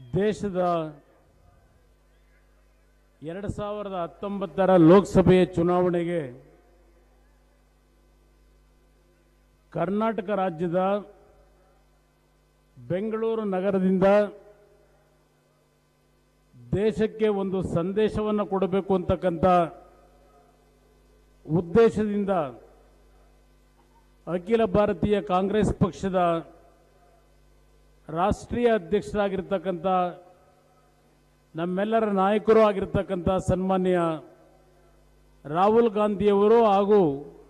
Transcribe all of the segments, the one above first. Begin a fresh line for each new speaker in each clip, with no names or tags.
ದೇಶದ ಎರಡು ಸಾವಿರದ ಹತ್ತೊಂಬತ್ತರ ಲೋಕಸಭೆಯ ಚುನಾವಣೆಗೆ ಕರ್ನಾಟಕ ರಾಜ್ಯದ ಬೆಂಗಳೂರು ನಗರದಿಂದ ದೇಶಕ್ಕೆ ಒಂದು ಸಂದೇಶವನ್ನು ಕೊಡಬೇಕು ಅಂತಕ್ಕಂಥ ಉದ್ದೇಶದಿಂದ ಅಖಿಲ ಭಾರತೀಯ ಕಾಂಗ್ರೆಸ್ ಪಕ್ಷದ ರಾಷ್ಟ್ರೀಯ ಅಧ್ಯಕ್ಷರಾಗಿರ್ತಕ್ಕಂಥ ನಮ್ಮೆಲ್ಲರ ನಾಯಕರು ಆಗಿರ್ತಕ್ಕಂಥ ಸನ್ಮಾನ್ಯ ರಾಹುಲ್ ಗಾಂಧಿಯವರು ಹಾಗೂ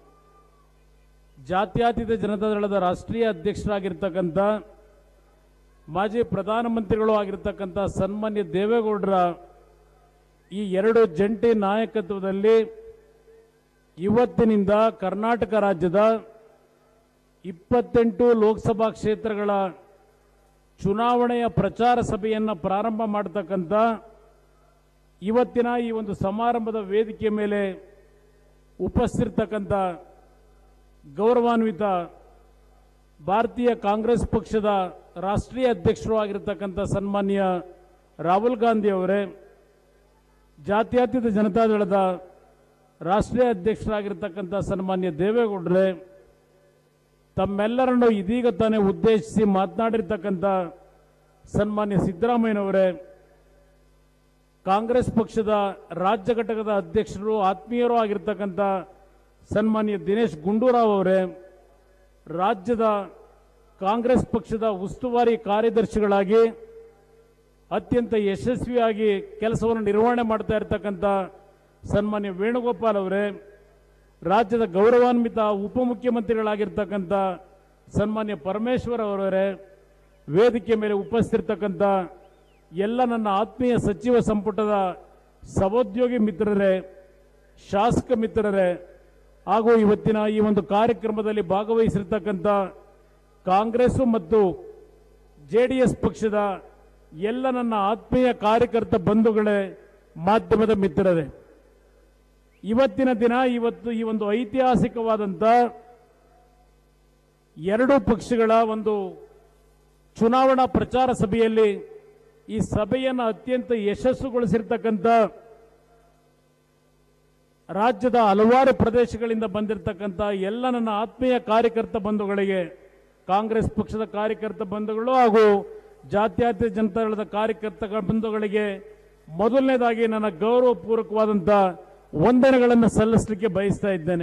ಜಾತ್ಯತೀತ ಜನತಾದಳದ ರಾಷ್ಟ್ರೀಯ ಅಧ್ಯಕ್ಷರಾಗಿರ್ತಕ್ಕಂಥ ಮಾಜಿ ಪ್ರಧಾನಮಂತ್ರಿಗಳು ಆಗಿರ್ತಕ್ಕಂಥ ಸನ್ಮಾನ್ಯ ದೇವೇಗೌಡರ ಈ ಎರಡು ಜಂಟಿ ನಾಯಕತ್ವದಲ್ಲಿ ಇವತ್ತಿನಿಂದ ಕರ್ನಾಟಕ ರಾಜ್ಯದ ಇಪ್ಪತ್ತೆಂಟು ಲೋಕಸಭಾ ಕ್ಷೇತ್ರಗಳ ಚುನಾವಣೆಯ ಪ್ರಚಾರ ಸಭೆಯನ್ನು ಪ್ರಾರಂಭ ಮಾಡತಕ್ಕಂಥ ಇವತ್ತಿನ ಈ ಒಂದು ಸಮಾರಂಭದ ವೇದಿಕೆ ಮೇಲೆ ಉಪಸ್ಥಿರ್ತಕ್ಕಂಥ ಗೌರವಾನ್ವಿತ ಭಾರತೀಯ ಕಾಂಗ್ರೆಸ್ ಪಕ್ಷದ ರಾಷ್ಟ್ರೀಯ ಅಧ್ಯಕ್ಷರು ಆಗಿರ್ತಕ್ಕಂಥ ಸನ್ಮಾನ್ಯ ರಾಹುಲ್ ಗಾಂಧಿ ಅವರೇ ಜಾತ್ಯತೀತ ಜನತಾದಳದ ರಾಷ್ಟ್ರೀಯ ಅಧ್ಯಕ್ಷರಾಗಿರ್ತಕ್ಕಂಥ ಸನ್ಮಾನ್ಯ ದೇವೇಗೌಡರೇ ತಮ್ಮೆಲ್ಲರನ್ನು ಇದೀಗ ತಾನೇ ಉದ್ದೇಶಿಸಿ ಮಾತನಾಡಿರ್ತಕ್ಕಂಥ ಸನ್ಮಾನ್ಯ ಸಿದ್ದರಾಮಯ್ಯನವರೇ ಕಾಂಗ್ರೆಸ್ ಪಕ್ಷದ ರಾಜ್ಯ ಘಟಕದ ಅಧ್ಯಕ್ಷರು ಆತ್ಮೀಯರು ಆಗಿರ್ತಕ್ಕಂಥ ಸನ್ಮಾನ್ಯ ದಿನೇಶ್ ಗುಂಡೂರಾವ್ ಅವರೇ ರಾಜ್ಯದ ಕಾಂಗ್ರೆಸ್ ಪಕ್ಷದ ಉಸ್ತುವಾರಿ ಕಾರ್ಯದರ್ಶಿಗಳಾಗಿ ಅತ್ಯಂತ ಯಶಸ್ವಿಯಾಗಿ ಕೆಲಸವನ್ನು ನಿರ್ವಹಣೆ ಮಾಡ್ತಾ ಇರತಕ್ಕಂಥ ಸನ್ಮಾನ್ಯ ವೇಣುಗೋಪಾಲ್ ಅವರೇ ರಾಜ್ಯದ ಗೌರವಾನ್ವಿತ ಉಪಮುಖ್ಯಮಂತ್ರಿಗಳಾಗಿರ್ತಕ್ಕಂಥ ಸನ್ಮಾನ್ಯ ಪರಮೇಶ್ವರ್ ಅವರವರೇ ವೇದಿಕೆ ಮೇಲೆ ಉಪಸ್ಥಿರ್ತಕ್ಕಂಥ ಎಲ್ಲ ನನ್ನ ಆತ್ಮೀಯ ಸಚಿವ ಸಂಪುಟದ ಸಹೋದ್ಯೋಗಿ ಮಿತ್ರರೇ ಶಾಸಕ ಮಿತ್ರರೇ ಹಾಗೂ ಇವತ್ತಿನ ಈ ಒಂದು ಕಾರ್ಯಕ್ರಮದಲ್ಲಿ ಭಾಗವಹಿಸಿರ್ತಕ್ಕಂಥ ಕಾಂಗ್ರೆಸ್ ಮತ್ತು ಜೆ ಡಿ ಎಸ್ ಪಕ್ಷದ ಎಲ್ಲ ನನ್ನ ಆತ್ಮೀಯ ಕಾರ್ಯಕರ್ತ ಬಂಧುಗಳೇ ಮಾಧ್ಯಮದ ಮಿತ್ರರೇ ಇವತ್ತಿನ ದಿನ ಇವತ್ತು ಈ ಒಂದು ಐತಿಹಾಸಿಕವಾದಂಥ ಎರಡು ಪಕ್ಷಗಳ ಒಂದು ಚುನಾವಣಾ ಪ್ರಚಾರ ಸಭೆಯಲ್ಲಿ ಈ ಸಭೆಯನ್ನು ಅತ್ಯಂತ ಯಶಸ್ಸುಗೊಳಿಸಿರ್ತಕ್ಕಂಥ ರಾಜ್ಯದ ಹಲವಾರು ಪ್ರದೇಶಗಳಿಂದ ಬಂದಿರತಕ್ಕಂಥ ಎಲ್ಲ ನನ್ನ ಆತ್ಮೀಯ ಕಾರ್ಯಕರ್ತ ಬಂಧುಗಳಿಗೆ ಕಾಂಗ್ರೆಸ್ ಪಕ್ಷದ ಕಾರ್ಯಕರ್ತ ಬಂಧುಗಳು ಹಾಗೂ ಜಾತ್ಯತೀತ ಜನತಾದಳದ ಕಾರ್ಯಕರ್ತ ಬಂಧುಗಳಿಗೆ ಮೊದಲನೇದಾಗಿ ನನ್ನ ಗೌರವಪೂರ್ವಕವಾದಂಥ ವಂದನೆಗಳನ್ನು ಸಲ್ಲಿಸಲಿಕ್ಕೆ ಬಯಸ್ತಾ ಇದ್ದೇನೆ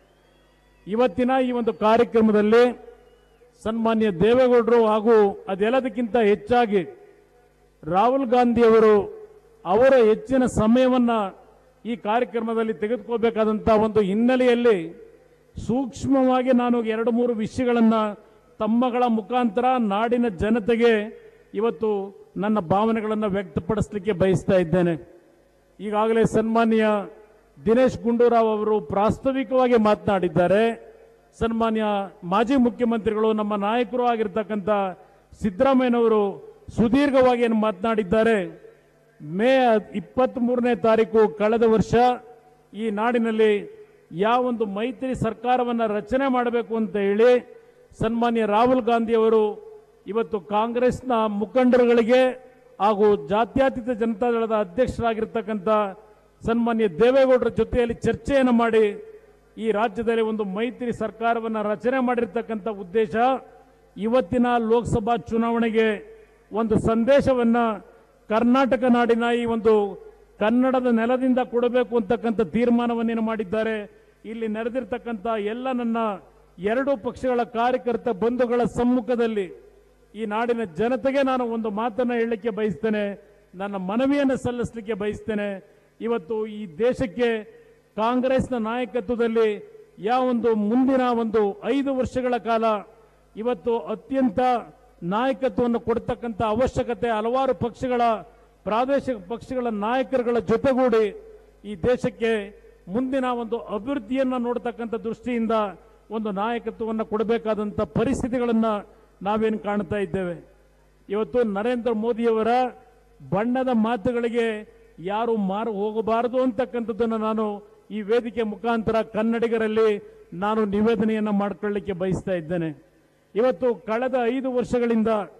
ಇವತ್ತಿನ ಈ ಒಂದು ಕಾರ್ಯಕ್ರಮದಲ್ಲಿ ಸನ್ಮಾನ್ಯ ದೇವೇಗೌಡರು ಹಾಗೂ ಅದೆಲ್ಲದಕ್ಕಿಂತ ಹೆಚ್ಚಾಗಿ ರಾಹುಲ್ ಗಾಂಧಿಯವರು ಅವರ ಹೆಚ್ಚಿನ ಸಮಯವನ್ನ ಈ ಕಾರ್ಯಕ್ರಮದಲ್ಲಿ ತೆಗೆದುಕೋಬೇಕಾದಂಥ ಒಂದು ಹಿನ್ನೆಲೆಯಲ್ಲಿ ಸೂಕ್ಷ್ಮವಾಗಿ ನಾನು ಎರಡು ಮೂರು ವಿಷಯಗಳನ್ನು ತಮ್ಮಗಳ ಮುಖಾಂತರ ನಾಡಿನ ಜನತೆಗೆ ಇವತ್ತು ನನ್ನ ಭಾವನೆಗಳನ್ನು ವ್ಯಕ್ತಪಡಿಸಲಿಕ್ಕೆ ಬಯಸ್ತಾ ಇದ್ದೇನೆ ಈಗಾಗಲೇ ಸನ್ಮಾನ್ಯ ದಿನೇಶ್ ಗುಂಡೂರಾವ್ ಅವರು ಪ್ರಾಸ್ತಾವಿಕವಾಗಿ ಮಾತನಾಡಿದ್ದಾರೆ ಸನ್ಮಾನ್ಯ ಮಾಜಿ ಮುಖ್ಯಮಂತ್ರಿಗಳು ನಮ್ಮ ನಾಯಕರು ಆಗಿರ್ತಕ್ಕಂಥ ಸಿದ್ದರಾಮಯ್ಯನವರು ಸುದೀರ್ಘವಾಗಿ ಏನು ಮಾತನಾಡಿದ್ದಾರೆ ಮೇ ಇಪ್ಪತ್ತ್ ಮೂರನೇ ತಾರೀಕು ಕಳೆದ ವರ್ಷ ಈ ನಾಡಿನಲ್ಲಿ ಯಾವೊಂದು ಮೈತ್ರಿ ಸರ್ಕಾರವನ್ನು ರಚನೆ ಮಾಡಬೇಕು ಅಂತ ಹೇಳಿ ಸನ್ಮಾನ್ಯ ರಾಹುಲ್ ಗಾಂಧಿ ಅವರು ಇವತ್ತು ಕಾಂಗ್ರೆಸ್ನ ಮುಖಂಡರುಗಳಿಗೆ ಹಾಗೂ ಜಾತ್ಯತೀತ ಜನತಾದಳದ ಅಧ್ಯಕ್ಷರಾಗಿರ್ತಕ್ಕಂಥ ಸನ್ಮಾನ್ಯ ದೇವೇಗೌಡರ ಜೊತೆಯಲ್ಲಿ ಚರ್ಚೆಯನ್ನು ಮಾಡಿ ಈ ರಾಜ್ಯದಲ್ಲಿ ಒಂದು ಮೈತ್ರಿ ಸರ್ಕಾರವನ್ನು ರಚನೆ ಮಾಡಿರ್ತಕ್ಕಂಥ ಉದ್ದೇಶ ಇವತ್ತಿನ ಲೋಕಸಭಾ ಚುನಾವಣೆಗೆ ಒಂದು ಸಂದೇಶವನ್ನ ಕರ್ನಾಟಕ ನಾಡಿನ ಈ ಒಂದು ಕನ್ನಡದ ನೆಲದಿಂದ ಕೊಡಬೇಕು ಅಂತಕ್ಕಂಥ ತೀರ್ಮಾನವನ್ನೇನು ಮಾಡಿದ್ದಾರೆ ಇಲ್ಲಿ ನೆರೆದಿರ್ತಕ್ಕಂಥ ಎಲ್ಲ ನನ್ನ ಎರಡೂ ಪಕ್ಷಗಳ ಕಾರ್ಯಕರ್ತ ಬಂಧುಗಳ ಸಮ್ಮುಖದಲ್ಲಿ ಈ ನಾಡಿನ ಜನತೆಗೆ ನಾನು ಒಂದು ಮಾತನ್ನ ಹೇಳಲಿಕ್ಕೆ ಬಯಸ್ತೇನೆ ನನ್ನ ಮನವಿಯನ್ನು ಸಲ್ಲಿಸಲಿಕ್ಕೆ ಬಯಸ್ತೇನೆ ಇವತ್ತು ಈ ದೇಶಕ್ಕೆ ಕಾಂಗ್ರೆಸ್ನ ನಾಯಕತ್ವದಲ್ಲಿ ಯಾವೊಂದು ಮುಂದಿನ ಒಂದು ಐದು ವರ್ಷಗಳ ಕಾಲ ಇವತ್ತು ಅತ್ಯಂತ ನಾಯಕತ್ವವನ್ನು ಕೊಡ್ತಕ್ಕಂಥ ಅವಶ್ಯಕತೆ ಹಲವಾರು ಪಕ್ಷಗಳ ಪ್ರಾದೇಶಿಕ ಪಕ್ಷಗಳ ನಾಯಕರುಗಳ ಜೊತೆಗೂಡಿ ಈ ದೇಶಕ್ಕೆ ಮುಂದಿನ ಒಂದು ಅಭಿವೃದ್ಧಿಯನ್ನು ನೋಡ್ತಕ್ಕಂಥ ದೃಷ್ಟಿಯಿಂದ ಒಂದು ನಾಯಕತ್ವವನ್ನು ಕೊಡಬೇಕಾದಂಥ ಪರಿಸ್ಥಿತಿಗಳನ್ನು ನಾವೇನು ಕಾಣ್ತಾ ಇದ್ದೇವೆ ಇವತ್ತು ನರೇಂದ್ರ ಮೋದಿಯವರ ಬಣ್ಣದ ಮಾತುಗಳಿಗೆ ಯಾರು ಮಾರು ಹೋಗಬಾರದು ಅಂತಕ್ಕಂಥದ್ದನ್ನು ನಾನು ಈ ವೇದಿಕೆ ಮುಖಾಂತರ ಕನ್ನಡಿಗರಲ್ಲಿ ನಾನು ನಿವೇದನೆಯನ್ನು ಮಾಡಿಕೊಳ್ಳಿಕ್ಕೆ ಬಯಸ್ತಾ ಇದ್ದೇನೆ ಇವತ್ತು ಕಳೆದ ಐದು ವರ್ಷಗಳಿಂದ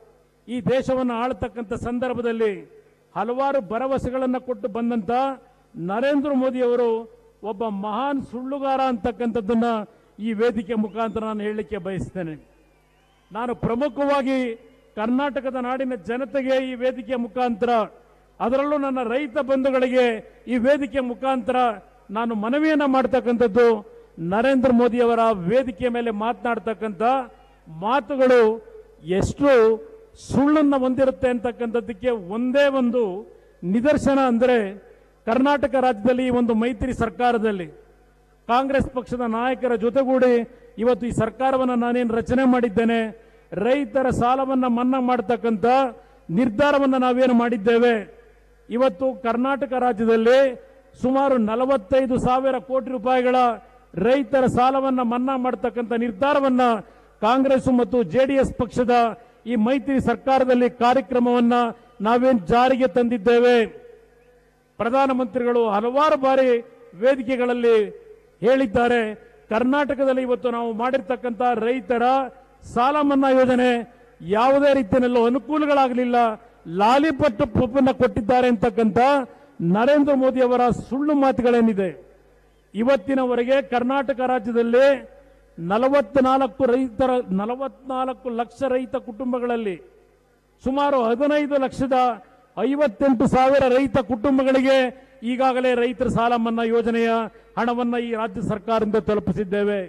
ಈ ದೇಶವನ್ನು ಆಳ್ತಕ್ಕಂಥ ಸಂದರ್ಭದಲ್ಲಿ ಹಲವಾರು ಭರವಸೆಗಳನ್ನು ಕೊಟ್ಟು ಬಂದಂತ ನರೇಂದ್ರ ಮೋದಿಯವರು ಒಬ್ಬ ಮಹಾನ್ ಸುಳ್ಳುಗಾರ ಅಂತಕ್ಕಂಥದ್ದನ್ನ ಈ ವೇದಿಕೆ ಮುಖಾಂತರ ನಾನು ಹೇಳಲಿಕ್ಕೆ ಬಯಸ್ತೇನೆ ನಾನು ಪ್ರಮುಖವಾಗಿ ಕರ್ನಾಟಕದ ನಾಡಿನ ಜನತೆಗೆ ಈ ವೇದಿಕೆ ಮುಖಾಂತರ ಅದರಲ್ಲೂ ನನ್ನ ರೈತ ಬಂಧುಗಳಿಗೆ ಈ ವೇದಿಕೆ ಮುಖಾಂತರ ನಾನು ಮನವಿಯನ್ನ ಮಾಡ್ತಕ್ಕಂಥದ್ದು ನರೇಂದ್ರ ಮೋದಿಯವರ ವೇದಿಕೆ ಮೇಲೆ ಮಾತನಾಡ್ತಕ್ಕಂಥ ಮಾತುಗಳು ಎಷ್ಟು ಸುಳ್ಳನ್ನ ಹೊಂದಿರುತ್ತೆ ಅಂತಕ್ಕಂಥದ್ದಕ್ಕೆ ಒಂದೇ ಒಂದು ನಿದರ್ಶನ ಅಂದರೆ ಕರ್ನಾಟಕ ರಾಜ್ಯದಲ್ಲಿ ಈ ಒಂದು ಮೈತ್ರಿ ಸರ್ಕಾರದಲ್ಲಿ ಕಾಂಗ್ರೆಸ್ ಪಕ್ಷದ ನಾಯಕರ ಜೊತೆಗೂಡಿ ಇವತ್ತು ಈ ಸರ್ಕಾರವನ್ನು ನಾನೇನು ರಚನೆ ಮಾಡಿದ್ದೇನೆ ರೈತರ ಸಾಲವನ್ನ ಮನ್ನಾ ಮಾಡತಕ್ಕಂಥ ನಿರ್ಧಾರವನ್ನ ನಾವೇನು ಮಾಡಿದ್ದೇವೆ ಇವತ್ತು ಕರ್ನಾಟಕ ರಾಜ್ಯದಲ್ಲಿ ಸುಮಾರು ನಲವತ್ತೈದು ಸಾವಿರ ಕೋಟಿ ರೂಪಾಯಿಗಳ ರೈತರ ಸಾಲವನ್ನ ಮನ್ನಾ ಮಾಡತಕ್ಕಂಥ ನಿರ್ಧಾರವನ್ನ ಕಾಂಗ್ರೆಸ್ ಮತ್ತು ಜೆಡಿಎಸ್ ಪಕ್ಷದ ಈ ಮೈತ್ರಿ ಸರ್ಕಾರದಲ್ಲಿ ಕಾರ್ಯಕ್ರಮವನ್ನ ನಾವೇನು ಜಾರಿಗೆ ತಂದಿದ್ದೇವೆ ಪ್ರಧಾನಮಂತ್ರಿಗಳು ಹಲವಾರು ಬಾರಿ ವೇದಿಕೆಗಳಲ್ಲಿ ಹೇಳಿದ್ದಾರೆ ಕರ್ನಾಟಕದಲ್ಲಿ ಇವತ್ತು ನಾವು ಮಾಡಿರ್ತಕ್ಕಂಥ ರೈತರ ಸಾಲ ಮನ್ನಾ ಯೋಜನೆ ಯಾವುದೇ ರೀತಿಯಲ್ಲೂ ಅನುಕೂಲಗಳಾಗಲಿಲ್ಲ ಲಾಲಿಪಟ್ಟು ಪಪ್ಪನ್ನ ಕೊಟ್ಟಿದ್ದಾರೆ ಅಂತಕ್ಕಂಥ ನರೇಂದ್ರ ಮೋದಿ ಅವರ ಸುಳ್ಳು ಮಾತುಗಳೇನಿದೆ ಇವತ್ತಿನವರೆಗೆ ಕರ್ನಾಟಕ ರಾಜ್ಯದಲ್ಲಿ ನಲವತ್ನಾಲ್ಕು ರೈತರ ನಲವತ್ನಾಲ್ಕು ಲಕ್ಷ ರೈತ ಕುಟುಂಬಗಳಲ್ಲಿ ಸುಮಾರು ಹದಿನೈದು ಲಕ್ಷದ ಐವತ್ತೆಂಟು ಸಾವಿರ ರೈತ ಕುಟುಂಬಗಳಿಗೆ ಈಗಾಗಲೇ ರೈತರ ಸಾಲ ಮನ್ನಾ ಯೋಜನೆಯ ಹಣವನ್ನ ಈ ರಾಜ್ಯ ಸರ್ಕಾರದಿಂದ ತಲುಪಿಸಿದ್ದೇವೆ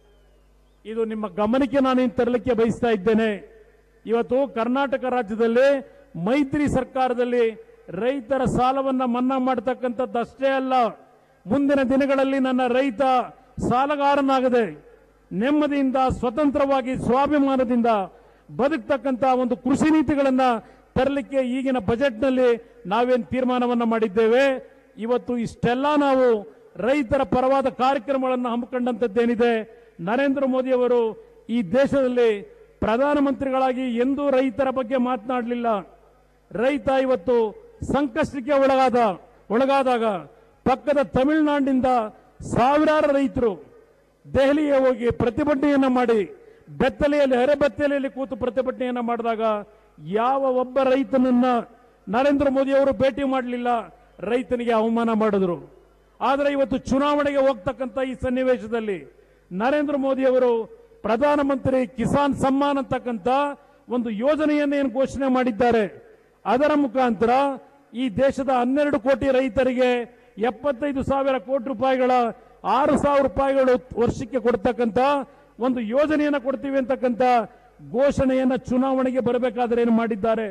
ಇದು ನಿಮ್ಮ ಗಮನಕ್ಕೆ ನಾನು ತರಲಿಕ್ಕೆ ಬಯಸ್ತಾ ಇದ್ದೇನೆ ಇವತ್ತು ಕರ್ನಾಟಕ ರಾಜ್ಯದಲ್ಲಿ ಮೈತ್ರಿ ಸರ್ಕಾರದಲ್ಲಿ ರೈತರ ಸಾಲವನ್ನ ಮನ್ನಾ ಮಾಡತಕ್ಕಂಥದ್ದು ಅಷ್ಟೇ ಅಲ್ಲ ಮುಂದಿನ ದಿನಗಳಲ್ಲಿ ನನ್ನ ರೈತ ಸಾಲಗಾರನಾಗದೆ ನೆಮ್ಮದಿಯಿಂದ ಸ್ವತಂತ್ರವಾಗಿ ಸ್ವಾಭಿಮಾನದಿಂದ ಬದುಕ್ತಕ್ಕಂಥ ಒಂದು ಕೃಷಿ ನೀತಿಗಳನ್ನ ತರಲಿಕ್ಕೆ ಈಗಿನ ಬಜೆಟ್ನಲ್ಲಿ ನಾವೇನು ತೀರ್ಮಾನವನ್ನ ಮಾಡಿದ್ದೇವೆ ಇವತ್ತು ಇಷ್ಟೆಲ್ಲ ನಾವು ರೈತರ ಪರವಾದ ಕಾರ್ಯಕ್ರಮಗಳನ್ನು ಹಮ್ಮಿಕೊಂಡಂಥದ್ದೇನಿದೆ ನರೇಂದ್ರ ಮೋದಿ ಅವರು ಈ ದೇಶದಲ್ಲಿ ಪ್ರಧಾನಮಂತ್ರಿಗಳಾಗಿ ಎಂದೂ ರೈತರ ಬಗ್ಗೆ ಮಾತನಾಡಲಿಲ್ಲ ರೈತ ಇವತ್ತು ಸಂಕಷ್ಟಕ್ಕೆ ಒಳಗಾದ ಒಳಗಾದಾಗ ಪಕ್ಕದ ತಮಿಳುನಾಡಿನಿಂದ ಸಾವಿರಾರು ರೈತರು ದೆಹಲಿಗೆ ಹೋಗಿ ಪ್ರತಿಭಟನೆಯನ್ನ ಮಾಡಿ ಬೆತ್ತಲೆಯಲ್ಲಿ ಅರೆಬೆತ್ತಲೆಯಲ್ಲಿ ಕೂತು ಪ್ರತಿಭಟನೆಯನ್ನ ಮಾಡಿದಾಗ ಯಾವ ಒಬ್ಬ ರೈತನನ್ನ ನರೇಂದ್ರ ಮೋದಿ ಅವರು ಭೇಟಿ ಮಾಡಲಿಲ್ಲ ರೈತನಿಗೆ ಅವಮಾನ ಮಾಡಿದ್ರು ಆದರೆ ಇವತ್ತು ಚುನಾವಣೆಗೆ ಹೋಗ್ತಕ್ಕಂಥ ಈ ಸನ್ನಿವೇಶದಲ್ಲಿ ನರೇಂದ್ರ ಮೋದಿ ಅವರು ಪ್ರಧಾನಮಂತ್ರಿ ಕಿಸಾನ್ ಸಮ್ಮಾನ್ ಅಂತಕ್ಕಂಥ ಒಂದು ಯೋಜನೆಯನ್ನು ಏನು ಘೋಷಣೆ ಮಾಡಿದ್ದಾರೆ ಅದರ ಮುಖಾಂತರ ಈ ದೇಶದ ಹನ್ನೆರಡು ಕೋಟಿ ರೈತರಿಗೆ ಎಪ್ಪತ್ತೈದು ಸಾವಿರ ಕೋಟಿ ರೂಪಾಯಿಗಳ ಆರು ಸಾವಿರ ರೂಪಾಯಿಗಳು ವರ್ಷಕ್ಕೆ ಕೊಡ್ತಕ್ಕಂಥ ಒಂದು ಯೋಜನೆಯನ್ನ ಕೊಡ್ತೀವಿ ಅಂತಕ್ಕಂಥ ಘೋಷಣೆಯನ್ನ ಚುನಾವಣೆಗೆ ಬರಬೇಕಾದ್ರೆ ಏನು ಮಾಡಿದ್ದಾರೆ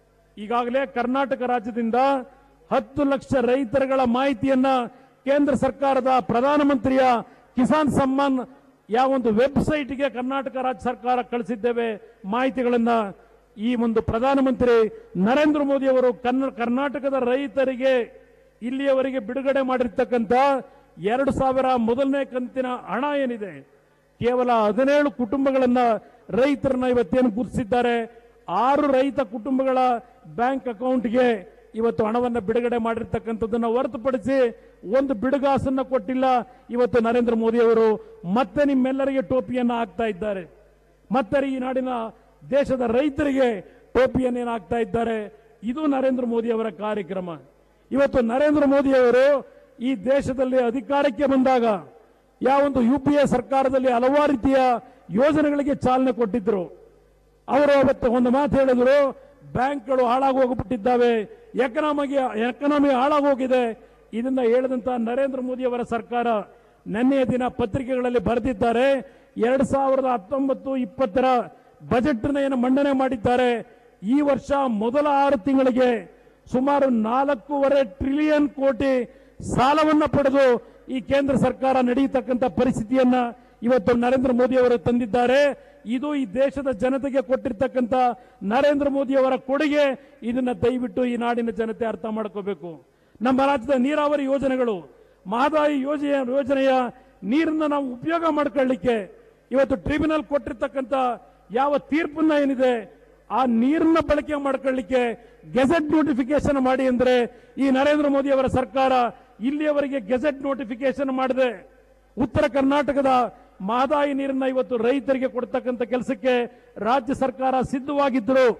ಈಗಾಗಲೇ ಕರ್ನಾಟಕ ರಾಜ್ಯದಿಂದ ಹತ್ತು ಲಕ್ಷ ರೈತರುಗಳ ಮಾಹಿತಿಯನ್ನ ಕೇಂದ್ರ ಸರ್ಕಾರದ ಪ್ರಧಾನಮಂತ್ರಿಯ ಕಿಸಾನ್ ಸಮ್ಮಾನ್ ಯಾವ ಒಂದು ವೆಬ್ಸೈಟ್ಗೆ ಕರ್ನಾಟಕ ರಾಜ್ಯ ಸರ್ಕಾರ ಕಳಿಸಿದ್ದೇವೆ ಮಾಹಿತಿಗಳನ್ನ ಈ ಒಂದು ಪ್ರಧಾನಮಂತ್ರಿ ನರೇಂದ್ರ ಮೋದಿ ಅವರು ಕನ್ನ ಕರ್ನಾಟಕದ ರೈತರಿಗೆ ಇಲ್ಲಿಯವರೆಗೆ ಬಿಡುಗಡೆ ಮಾಡಿರ್ತಕ್ಕಂಥ ಎರಡು ಸಾವಿರ ಮೊದಲನೇ ಕಂತಿನ ಹಣ ಏನಿದೆ ಕೇವಲ ಹದಿನೇಳು ಕುಟುಂಬಗಳನ್ನ ರೈತರನ್ನ ಇವತ್ತೇನು ಗುರುತಿಸಿದ್ದಾರೆ ಆರು ರೈತ ಕುಟುಂಬಗಳ ಬ್ಯಾಂಕ್ ಅಕೌಂಟ್ಗೆ ಇವತ್ತು ಹಣವನ್ನ ಬಿಡುಗಡೆ ಮಾಡಿರ್ತಕ್ಕಂಥದ್ದನ್ನ ಹೊರತುಪಡಿಸಿ ಒಂದು ಬಿಡುಗಾಸನ್ನ ಕೊಟ್ಟಿಲ್ಲ ಇವತ್ತು ನರೇಂದ್ರ ಮೋದಿ ಅವರು ಮತ್ತೆ ನಿಮ್ಮೆಲ್ಲರಿಗೆ ಟೋಪಿಯನ್ನ ಹಾಕ್ತಾ ಇದ್ದಾರೆ ಮತ್ತೆ ಈ ನಾಡಿನ ದೇಶದ ರೈತರಿಗೆ ಟೋಪಿಯನ್ನೇನು ಹಾಕ್ತಾ ಇದ್ದಾರೆ ಇದು ನರೇಂದ್ರ ಮೋದಿ ಅವರ ಕಾರ್ಯಕ್ರಮ ಇವತ್ತು ನರೇಂದ್ರ ಮೋದಿ ಅವರು ಈ ದೇಶದಲ್ಲಿ ಅಧಿಕಾರಕ್ಕೆ ಬಂದಾಗ ಯಾವೊಂದು ಯು ಪಿ ಎ ಸರ್ಕಾರದಲ್ಲಿ ಹಲವಾರು ರೀತಿಯ ಯೋಜನೆಗಳಿಗೆ ಚಾಲನೆ ಕೊಟ್ಟಿದ್ರು ಅವರು ಅವತ್ತು ಒಂದು ಮಾತು ಹೇಳಿದ್ರು ಬ್ಯಾಂಕ್ಗಳು ಹಾಳಾಗಿ ಹೋಗ್ಬಿಟ್ಟಿದ್ದಾವೆ ಎಕನಾಮಿಗೆ ಎಕನಾಮಿ ಹಾಳಾಗಿ ಹೋಗಿದೆ ಇದನ್ನ ಹೇಳಿದಂತ ನರೇಂದ್ರ ಮೋದಿ ಅವರ ಸರ್ಕಾರ ನಿನ್ನೆಯ ದಿನ ಪತ್ರಿಕೆಗಳಲ್ಲಿ ಬರೆದಿದ್ದಾರೆ ಎರಡ್ ಸಾವಿರದ ಹತ್ತೊಂಬತ್ತು ಇಪ್ಪತ್ತರ ಬಜೆಟ್ ಏನು ಮಂಡನೆ ಮಾಡಿದ್ದಾರೆ ಈ ವರ್ಷ ಮೊದಲ ಆರು ತಿಂಗಳಿಗೆ ಸುಮಾರು ನಾಲ್ಕೂವರೆ ಟ್ರಿಲಿಯನ್ ಕೋಟಿ ಸಾಲವನ್ನ ಪಡೆದು ಈ ಕೇಂದ್ರ ಸರ್ಕಾರ ನಡೆಯತಕ್ಕಂಥ ಪರಿಸ್ಥಿತಿಯನ್ನ ಇವತ್ತು ನರೇಂದ್ರ ಮೋದಿ ಅವರು ತಂದಿದ್ದಾರೆ ಇದು ಈ ದೇಶದ ಜನತೆಗೆ ಕೊಟ್ಟಿರ್ತಕ್ಕಂಥ ನರೇಂದ್ರ ಮೋದಿ ಅವರ ಕೊಡುಗೆ ಇದನ್ನ ದಯವಿಟ್ಟು ಈ ನಾಡಿನ ಜನತೆ ಅರ್ಥ ಮಾಡ್ಕೋಬೇಕು ನಮ್ಮ ರಾಜ್ಯದ ನೀರಾವರಿ ಯೋಜನೆಗಳು ಮಹದಾಯಿ ಯೋಜನೆ ಯೋಜನೆಯ ನೀರನ್ನ ನಾವು ಉಪಯೋಗ ಮಾಡ್ಕೊಳ್ಳಿಕ್ಕೆ ಇವತ್ತು ಟ್ರಿಬ್ಯುನಲ್ ಕೊಟ್ಟಿರ್ತಕ್ಕಂಥ ಯಾವ ತೀರ್ಪನ್ನ ಏನಿದೆ ಆ ನೀರನ್ನ ಬಳಕೆ ಮಾಡ್ಕೊಳ್ಳಿಕ್ಕೆ ಗೆಜೆಟ್ ನೋಟಿಫಿಕೇಶನ್ ಮಾಡಿ ಅಂದ್ರೆ ಈ ನರೇಂದ್ರ ಮೋದಿ ಅವರ ಸರ್ಕಾರ ಇಲ್ಲಿಯವರೆಗೆ ಗೆಜೆಟ್ ನೋಟಿಫಿಕೇಶನ್ ಮಾಡಿದೆ ಉತ್ತರ ಕರ್ನಾಟಕದ ಮಹದಾಯಿ ನೀರನ್ನ ಇವತ್ತು ರೈತರಿಗೆ ಕೊಡ್ತಕ್ಕಂಥ ಕೆಲಸಕ್ಕೆ ರಾಜ್ಯ ಸರ್ಕಾರ ಸಿದ್ಧವಾಗಿದ್ದರು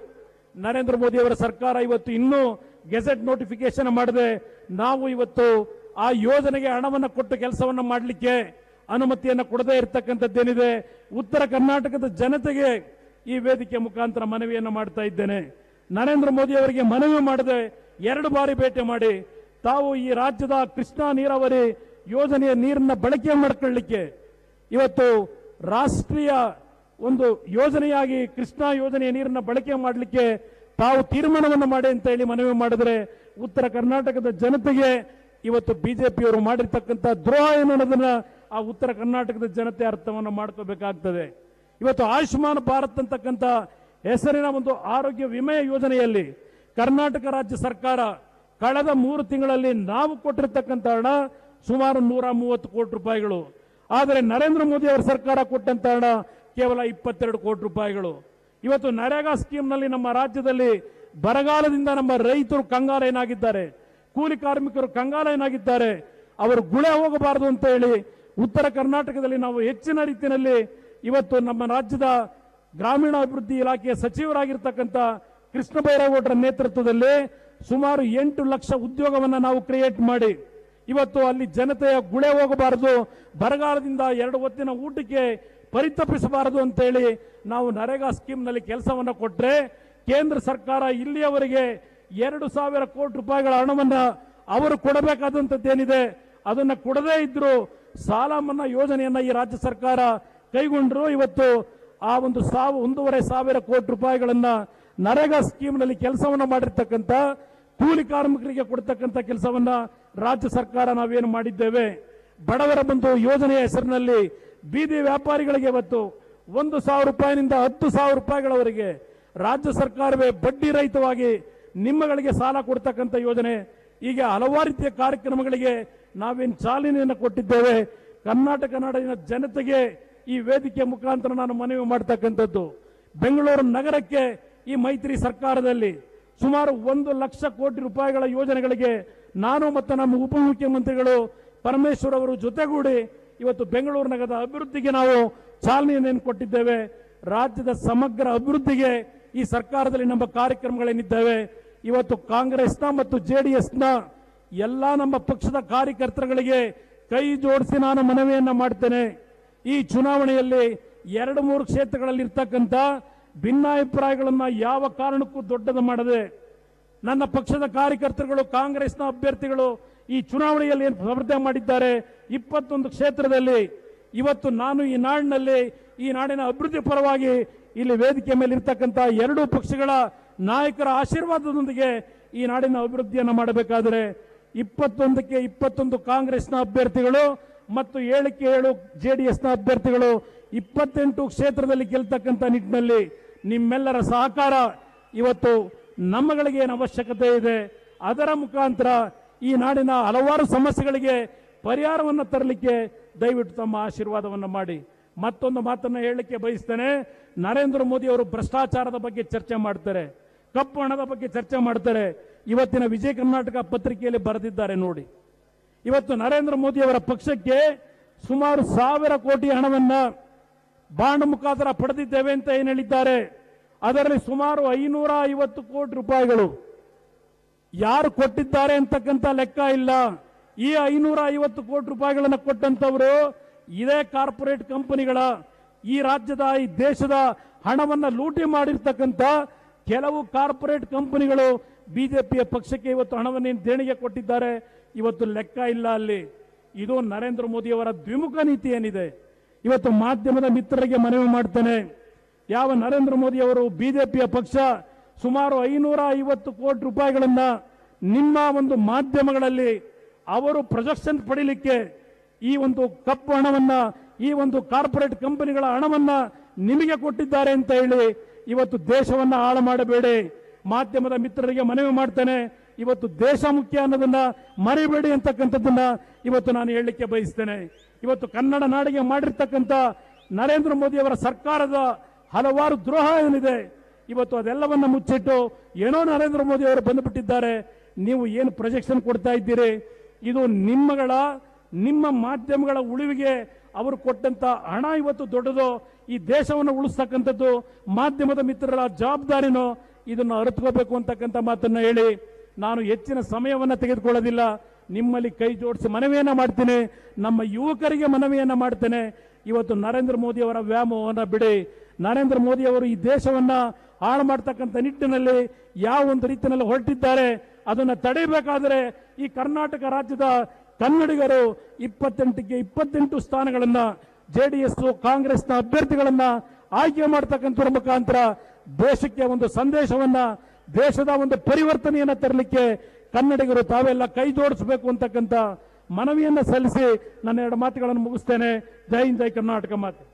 ನರೇಂದ್ರ ಮೋದಿ ಅವರ ಸರ್ಕಾರ ಇವತ್ತು ಇನ್ನೂ ಗೆಜೆಟ್ ನೋಟಿಫಿಕೇಶನ್ ಮಾಡದೆ ನಾವು ಇವತ್ತು ಆ ಯೋಜನೆಗೆ ಹಣವನ್ನು ಕೊಟ್ಟು ಕೆಲಸವನ್ನು ಮಾಡಲಿಕ್ಕೆ ಅನುಮತಿಯನ್ನು ಕೊಡದೇ ಇರತಕ್ಕಂಥದ್ದೇನಿದೆ ಉತ್ತರ ಕರ್ನಾಟಕದ ಜನತೆಗೆ ಈ ವೇದಿಕೆ ಮುಖಾಂತರ ಮನವಿಯನ್ನು ಮಾಡ್ತಾ ಇದ್ದೇನೆ ನರೇಂದ್ರ ಮೋದಿ ಅವರಿಗೆ ಮನವಿ ಮಾಡದೆ ಎರಡು ಬಾರಿ ಭೇಟಿ ಮಾಡಿ ತಾವು ಈ ರಾಜ್ಯದ ಕೃಷ್ಣಾ ನೀರಾವರಿ ಯೋಜನೆಯ ನೀರನ್ನ ಬಳಕೆ ಮಾಡ್ಕೊಳ್ಳಿಕ್ಕೆ ಇವತ್ತು ರಾಷ್ಟ್ರೀಯ ಒಂದು ಯೋಜನೆಯಾಗಿ ಕೃಷ್ಣಾ ಯೋಜನೆಯ ನೀರನ್ನ ಬಳಕೆ ಮಾಡಲಿಕ್ಕೆ ತಾವು ತೀರ್ಮಾನವನ್ನು ಮಾಡಿ ಅಂತ ಹೇಳಿ ಮನವಿ ಮಾಡಿದ್ರೆ ಉತ್ತರ ಕರ್ನಾಟಕದ ಜನತೆಗೆ ಇವತ್ತು ಬಿಜೆಪಿಯವರು ಮಾಡಿರ್ತಕ್ಕಂಥ ದ್ರೋಹ ಏನು ಅನ್ನೋದನ್ನ ಆ ಉತ್ತರ ಕರ್ನಾಟಕದ ಜನತೆ ಅರ್ಥವನ್ನು ಮಾಡ್ಕೋಬೇಕಾಗ್ತದೆ ಇವತ್ತು ಆಯುಷ್ಮಾನ್ ಭಾರತ್ ಅಂತಕ್ಕಂಥ ಹೆಸರಿನ ಒಂದು ಆರೋಗ್ಯ ವಿಮೆ ಯೋಜನೆಯಲ್ಲಿ ಕರ್ನಾಟಕ ರಾಜ್ಯ ಸರ್ಕಾರ ಕಳೆದ ಮೂರು ತಿಂಗಳಲ್ಲಿ ನಾವು ಕೊಟ್ಟಿರ್ತಕ್ಕಂಥ ಹಣ ಸುಮಾರು ನೂರ ಮೂವತ್ತು ಕೋಟಿ ರೂಪಾಯಿಗಳು ಆದರೆ ನರೇಂದ್ರ ಮೋದಿ ಅವರ ಸರ್ಕಾರ ಕೊಟ್ಟಂತ ಹಣ ಕೇವಲ ಇಪ್ಪತ್ತೆರಡು ಕೋಟಿ ರೂಪಾಯಿಗಳು ಇವತ್ತು ನರೇಗಾ ಸ್ಕೀಮ್ನಲ್ಲಿ ನಮ್ಮ ರಾಜ್ಯದಲ್ಲಿ ಬರಗಾಲದಿಂದ ನಮ್ಮ ರೈತರು ಕಂಗಾಲೇನಾಗಿದ್ದಾರೆ ಕೂಲಿ ಕಾರ್ಮಿಕರು ಕಂಗಾಲೇನಾಗಿದ್ದಾರೆ ಅವರು ಗುಳೆ ಹೋಗಬಾರದು ಅಂತ ಹೇಳಿ ಉತ್ತರ ಕರ್ನಾಟಕದಲ್ಲಿ ನಾವು ಹೆಚ್ಚಿನ ರೀತಿಯಲ್ಲಿ ಇವತ್ತು ನಮ್ಮ ರಾಜ್ಯದ ಗ್ರಾಮೀಣಾಭಿವೃದ್ಧಿ ಇಲಾಖೆಯ ಸಚಿವರಾಗಿರ್ತಕ್ಕಂಥ ಕೃಷ್ಣ ಬೈರೇಗೌಡರ ನೇತೃತ್ವದಲ್ಲಿ ಸುಮಾರು ಎಂಟು ಲಕ್ಷ ಉದ್ಯೋಗವನ್ನು ನಾವು ಕ್ರಿಯೇಟ್ ಮಾಡಿ ಇವತ್ತು ಅಲ್ಲಿ ಜನತೆಯ ಗುಳೆ ಹೋಗಬಾರದು ಬರಗಾಲದಿಂದ ಎರಡು ಹೊತ್ತಿನ ಊಟಕ್ಕೆ ಪರಿತಪಿಸಬಾರದು ಅಂತೇಳಿ ನಾವು ನರೇಗಾ ಸ್ಕೀಮ್ನಲ್ಲಿ ಕೆಲಸವನ್ನು ಕೊಟ್ಟರೆ ಕೇಂದ್ರ ಸರ್ಕಾರ ಇಲ್ಲಿಯವರೆಗೆ ಎರಡು ಸಾವಿರ ಕೋಟಿ ರೂಪಾಯಿಗಳ ಹಣವನ್ನ ಅವರು ಕೊಡಬೇಕಾದಂಥದ್ದೇನಿದೆ ಅದನ್ನ ಕೊಡದೇ ಇದ್ರು ಸಾಲ ಮನ್ನಾ ಯೋಜನೆಯನ್ನ ಈ ರಾಜ್ಯ ಸರ್ಕಾರ ಕೈಗೊಂಡ್ರು ಇವತ್ತು ಆ ಒಂದು ಸಾವು ಒಂದೂವರೆ ಸಾವಿರ ಕೋಟಿ ರೂಪಾಯಿಗಳನ್ನ ನರೇಗಾ ಸ್ಕೀಮ್ನಲ್ಲಿ ಕೆಲಸವನ್ನ ಮಾಡಿರ್ತಕ್ಕಂಥ ಕೂಲಿ ಕಾರ್ಮಿಕರಿಗೆ ಕೊಡ್ತಕ್ಕಂಥ ಕೆಲಸವನ್ನ ರಾಜ್ಯ ಸರ್ಕಾರ ನಾವೇನು ಮಾಡಿದ್ದೇವೆ ಬಡವರ ಬಂಧು ಯೋಜನೆಯ ಹೆಸರಿನಲ್ಲಿ ಬೀದಿ ವ್ಯಾಪಾರಿಗಳಿಗೆ ಇವತ್ತು ಒಂದು ಸಾವಿರ ರೂಪಾಯಿನಿಂದ ಹತ್ತು ಸಾವಿರ ರೂಪಾಯಿಗಳವರೆಗೆ ರಾಜ್ಯ ಸರ್ಕಾರವೇ ಬಡ್ಡಿ ರಹಿತವಾಗಿ ನಿಮ್ಮಗಳಿಗೆ ಸಾಲ ಕೊಡ್ತಕ್ಕಂಥ ಯೋಜನೆ ಹೀಗೆ ಹಲವಾರು ರೀತಿಯ ಕಾರ್ಯಕ್ರಮಗಳಿಗೆ ನಾವೇನು ಚಾಲನೆಯನ್ನು ಕೊಟ್ಟಿದ್ದೇವೆ ಕರ್ನಾಟಕ ನಾಡಿನ ಜನತೆಗೆ ಈ ವೇದಿಕೆ ಮುಖಾಂತರ ನಾನು ಮನವಿ ಮಾಡ್ತಕ್ಕಂಥದ್ದು ಬೆಂಗಳೂರು ನಗರಕ್ಕೆ ಈ ಮೈತ್ರಿ ಸರ್ಕಾರದಲ್ಲಿ ಸುಮಾರು ಒಂದು ಲಕ್ಷ ಕೋಟಿ ರೂಪಾಯಿಗಳ ಯೋಜನೆಗಳಿಗೆ ನಾನು ಮತ್ತು ನಮ್ಮ ಉಪಮುಖ್ಯಮಂತ್ರಿಗಳು ಪರಮೇಶ್ವರ್ ಅವರು ಜೊತೆಗೂಡಿ ಇವತ್ತು ಬೆಂಗಳೂರು ನಗರದ ಅಭಿವೃದ್ಧಿಗೆ ನಾವು ಚಾಲನೆಯನ್ನು ಕೊಟ್ಟಿದ್ದೇವೆ ರಾಜ್ಯದ ಸಮಗ್ರ ಅಭಿವೃದ್ಧಿಗೆ ಈ ಸರ್ಕಾರದಲ್ಲಿ ನಮ್ಮ ಕಾರ್ಯಕ್ರಮಗಳೇನಿದ್ದಾವೆ ಇವತ್ತು ಕಾಂಗ್ರೆಸ್ನ ಮತ್ತು ಜೆಡಿಎಸ್ನ ಎಲ್ಲ ನಮ್ಮ ಪಕ್ಷದ ಕಾರ್ಯಕರ್ತರುಗಳಿಗೆ ಕೈ ಜೋಡಿಸಿ ನಾನು ಮನವಿಯನ್ನ ಮಾಡ್ತೇನೆ ಈ ಚುನಾವಣೆಯಲ್ಲಿ ಎರಡು ಮೂರು ಕ್ಷೇತ್ರಗಳಲ್ಲಿ ಇರ್ತಕ್ಕಂಥ ಭಿನ್ನಾಭಿಪ್ರಾಯಗಳನ್ನ ಯಾವ ಕಾರಣಕ್ಕೂ ದೊಡ್ಡದು ಮಾಡದೆ ನನ್ನ ಪಕ್ಷದ ಕಾರ್ಯಕರ್ತರುಗಳು ಕಾಂಗ್ರೆಸ್ನ ಅಭ್ಯರ್ಥಿಗಳು ಈ ಚುನಾವಣೆಯಲ್ಲಿ ಏನು ಸ್ಪರ್ಧೆ ಮಾಡಿದ್ದಾರೆ ಇಪ್ಪತ್ತೊಂದು ಕ್ಷೇತ್ರದಲ್ಲಿ ಇವತ್ತು ನಾನು ಈ ನಾಡಿನಲ್ಲಿ ಈ ನಾಡಿನ ಅಭಿವೃದ್ಧಿ ಪರವಾಗಿ ಇಲ್ಲಿ ವೇದಿಕೆ ಮೇಲೆ ಇರ್ತಕ್ಕಂಥ ಎರಡೂ ಪಕ್ಷಗಳ ನಾಯಕರ ಆಶೀರ್ವಾದದೊಂದಿಗೆ ಈ ನಾಡಿನ ಅಭಿವೃದ್ಧಿಯನ್ನು ಮಾಡಬೇಕಾದರೆ ಇಪ್ಪತ್ತೊಂದಕ್ಕೆ ಇಪ್ಪತ್ತೊಂದು ಕಾಂಗ್ರೆಸ್ನ ಅಭ್ಯರ್ಥಿಗಳು ಮತ್ತು ಏಳಕ್ಕೆ ಏಳು ಜೆಡಿಎಸ್ನ ಅಭ್ಯರ್ಥಿಗಳು ಇಪ್ಪತ್ತೆಂಟು ಕ್ಷೇತ್ರದಲ್ಲಿ ಗೆಲ್ತಕ್ಕಂಥ ನಿಟ್ಟಿನಲ್ಲಿ ನಿಮ್ಮೆಲ್ಲರ ಸಹಕಾರ ಇವತ್ತು ನಮ್ಮಗಳಿಗೆ ಏನು ಅವಶ್ಯಕತೆ ಇದೆ ಅದರ ಮುಖಾಂತರ ಈ ನಾಡಿನ ಹಲವಾರು ಸಮಸ್ಯೆಗಳಿಗೆ ಪರಿಹಾರವನ್ನು ತರಲಿಕ್ಕೆ ದಯವಿಟ್ಟು ತಮ್ಮ ಆಶೀರ್ವಾದವನ್ನು ಮಾಡಿ ಮತ್ತೊಂದು ಮಾತನ್ನು ಹೇಳಲಿಕ್ಕೆ ಬಯಸ್ತೇನೆ ನರೇಂದ್ರ ಮೋದಿ ಅವರು ಭ್ರಷ್ಟಾಚಾರದ ಬಗ್ಗೆ ಚರ್ಚೆ ಮಾಡ್ತಾರೆ ಕಪ್ಪು ಹಣದ ಬಗ್ಗೆ ಚರ್ಚೆ ಮಾಡ್ತಾರೆ ಇವತ್ತಿನ ವಿಜಯ ಕರ್ನಾಟಕ ಪತ್ರಿಕೆಯಲ್ಲಿ ಬರೆದಿದ್ದಾರೆ ನೋಡಿ ಇವತ್ತು ನರೇಂದ್ರ ಮೋದಿ ಅವರ ಪಕ್ಷಕ್ಕೆ ಸುಮಾರು ಸಾವಿರ ಕೋಟಿ ಹಣವನ್ನ ಬಾಂಡ್ ಮುಖಾಂತರ ಪಡೆದಿದ್ದೇವೆ ಅಂತ ಏನು ಹೇಳಿದ್ದಾರೆ ಅದರಲ್ಲಿ ಸುಮಾರು ಐನೂರ ಐವತ್ತು ಕೋಟಿ ರೂಪಾಯಿಗಳು ಯಾರು ಕೊಟ್ಟಿದ್ದಾರೆ ಅಂತಕ್ಕಂಥ ಲೆಕ್ಕ ಇಲ್ಲ ಈ ಐನೂರ ಐವತ್ತು ಕೋಟಿ ರೂಪಾಯಿಗಳನ್ನು ಕೊಟ್ಟಂತವರು ಇದೇ ಕಾರ್ಪೊರೇಟ್ ಕಂಪನಿಗಳ ಈ ರಾಜ್ಯದ ಈ ದೇಶದ ಹಣವನ್ನ ಲೂಟಿ ಮಾಡಿರ್ತಕ್ಕಂಥ ಕೆಲವು ಕಾರ್ಪೊರೇಟ್ ಕಂಪನಿಗಳು ಬಿಜೆಪಿಯ ಪಕ್ಷಕ್ಕೆ ಇವತ್ತು ಹಣವನ್ನು ದೇಣಿಗೆ ಕೊಟ್ಟಿದ್ದಾರೆ ಇವತ್ತು ಲೆಕ್ಕ ಇಲ್ಲ ಅಲ್ಲಿ ಇದು ನರೇಂದ್ರ ಮೋದಿಯವರ ದ್ವಿಮುಖ ನೀತಿ ಏನಿದೆ ಇವತ್ತು ಮಾಧ್ಯಮದ ಮಿತ್ರರಿಗೆ ಮನವಿ ಮಾಡ್ತೇನೆ ಯಾವ ನರೇಂದ್ರ ಮೋದಿ ಅವರು ಬಿಜೆಪಿಯ ಪಕ್ಷ ಸುಮಾರು ಐನೂರ ಐವತ್ತು ಕೋಟಿ ರೂಪಾಯಿಗಳನ್ನ ನಿಮ್ಮ ಒಂದು ಮಾಧ್ಯಮಗಳಲ್ಲಿ ಅವರು ಪ್ರೊಜೆಕ್ಷನ್ ಪಡಿಲಿಕ್ಕೆ ಈ ಒಂದು ಕಪ್ಪು ಹಣವನ್ನ ಈ ಒಂದು ಕಾರ್ಪೊರೇಟ್ ಕಂಪನಿಗಳ ಹಣವನ್ನ ನಿಮಗೆ ಕೊಟ್ಟಿದ್ದಾರೆ ಅಂತ ಹೇಳಿ ಇವತ್ತು ದೇಶವನ್ನ ಹಾಳು ಮಾಡಬೇಡಿ ಮಾಧ್ಯಮದ ಮಿತ್ರರಿಗೆ ಮನವಿ ಮಾಡ್ತೇನೆ ಇವತ್ತು ದೇಶ ಮುಖ್ಯ ಅನ್ನೋದನ್ನ ಮರಿಬೇಡಿ ಅಂತಕ್ಕಂಥದ್ದನ್ನ ಇವತ್ತು ನಾನು ಹೇಳಲಿಕ್ಕೆ ಬಯಸ್ತೇನೆ ಇವತ್ತು ಕನ್ನಡ ನಾಡಿಗೆ ಮಾಡಿರ್ತಕ್ಕಂಥ ನರೇಂದ್ರ ಮೋದಿ ಅವರ ಸರ್ಕಾರದ ಹಲವಾರು ದ್ರೋಹ ಏನಿದೆ ಇವತ್ತು ಅದೆಲ್ಲವನ್ನ ಮುಚ್ಚಿಟ್ಟು ಏನೋ ನರೇಂದ್ರ ಮೋದಿ ಅವರು ಬಂದುಬಿಟ್ಟಿದ್ದಾರೆ ನೀವು ಏನು ಪ್ರೊಜೆಕ್ಷನ್ ಕೊಡ್ತಾ ಇದ್ದೀರಿ ಇದು ನಿಮ್ಮಗಳ ನಿಮ್ಮ ಮಾಧ್ಯಮಗಳ ಉಳಿವಿಗೆ ಅವರು ಕೊಟ್ಟಂತ ಹಣ ಇವತ್ತು ದೊಡ್ಡದು ಈ ದೇಶವನ್ನು ಉಳಿಸ್ತಕ್ಕಂಥದ್ದು ಮಾಧ್ಯಮದ ಮಿತ್ರರ ಜವಾಬ್ದಾರಿನೋ ಇದನ್ನು ಅರಿತುಕೋಬೇಕು ಅಂತಕ್ಕಂಥ ಮಾತನ್ನ ಹೇಳಿ ನಾನು ಹೆಚ್ಚಿನ ಸಮಯವನ್ನು ತೆಗೆದುಕೊಳ್ಳೋದಿಲ್ಲ ನಿಮ್ಮಲ್ಲಿ ಕೈ ಜೋಡಿಸಿ ಮನವಿಯನ್ನ ಮಾಡ್ತೀನಿ ನಮ್ಮ ಯುವಕರಿಗೆ ಮನವಿಯನ್ನ ಮಾಡ್ತೇನೆ ಇವತ್ತು ನರೇಂದ್ರ ಮೋದಿ ಅವರ ವ್ಯಾಮೋಹವನ್ನು ಬಿಡಿ ನರೇಂದ್ರ ಮೋದಿ ಅವರು ಈ ದೇಶವನ್ನ ಹಾಳು ಮಾಡ್ತಕ್ಕಂಥ ನಿಟ್ಟಿನಲ್ಲಿ ಯಾವ ಒಂದು ರೀತಿಯಲ್ಲಿ ಹೊರಟಿದ್ದಾರೆ ಅದನ್ನು ತಡೆಯಬೇಕಾದರೆ ಈ ಕರ್ನಾಟಕ ರಾಜ್ಯದ ಕನ್ನಡಿಗರು ಇಪ್ಪತ್ತೆಂಟಕ್ಕೆ ಇಪ್ಪತ್ತೆಂಟು ಸ್ಥಾನಗಳನ್ನ ಜೆಡಿಎಸ್ ಕಾಂಗ್ರೆಸ್ನ ಅಭ್ಯರ್ಥಿಗಳನ್ನ ಆಯ್ಕೆ ಮಾಡ್ತಕ್ಕಂಥದ್ರ ಮುಖಾಂತರ ದೇಶಕ್ಕೆ ಒಂದು ಸಂದೇಶವನ್ನ ದೇಶದ ಒಂದು ಪರಿವರ್ತನೆಯನ್ನ ತರಲಿಕ್ಕೆ ಕನ್ನಡಿಗರು ತಾವೆಲ್ಲ ಕೈ ಜೋಡಿಸಬೇಕು ಅಂತಕ್ಕಂಥ ಮನವಿಯನ್ನ ಸಲ್ಲಿಸಿ ನನ್ನ ಎರಡು ಮಾತುಗಳನ್ನು ಮುಗಿಸ್ತೇನೆ ಜೈ ಹಿಂದ್ ಜೈ ಕರ್ನಾಟಕ ಮಾತು